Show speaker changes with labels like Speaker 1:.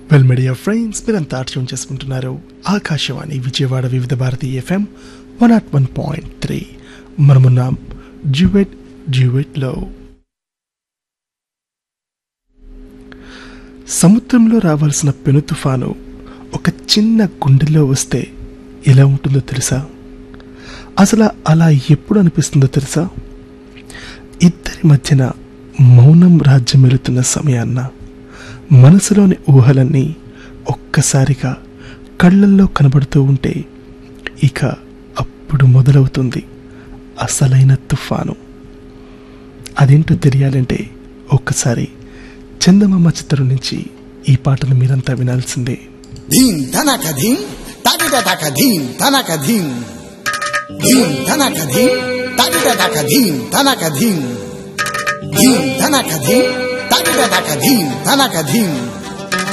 Speaker 1: well media friends మీరంతా tune చేసుకుంటున్నారు Akashvani Vijayawada Vividh Bharati FM one nought one point three మనమున్నాం జ్యూవెట్ జ్యూవెట్లో సముద్రంలో రావాల్సిన పెను తుఫాను ఒక చిన్న గుండెల్లో వస్తే ఎలా ఉంటుందో తెలుసా అసలు అలా ఎప్పుడు అనిపిస్తుందో తెలుసా ఇద్దరి మధ్యన మౌనం రాజ్యం వెళుతున్న సమయాన్న మనసులోని ఊహలన్నీ ఒక్కసారిగా కళ్ళల్లో కనబడుతూ ఉంటే ఇక అప్పుడు మొదలవుతుంది అసలైన తుఫాను అదేంటో తెలియాలంటే ఒక్కసారి చందమామ చిత్రం నుంచి ఈ పాటను మీరంతా వినాల్సిందే
Speaker 2: ధీం ధనక ధీం తడిట దక ధీం ధనక ధీం ధీం ధనక ధీం తడిట దక ధీం ధనక ధీం ధీం ధనక ధీం తడిట దక ధీం ధనక ధీం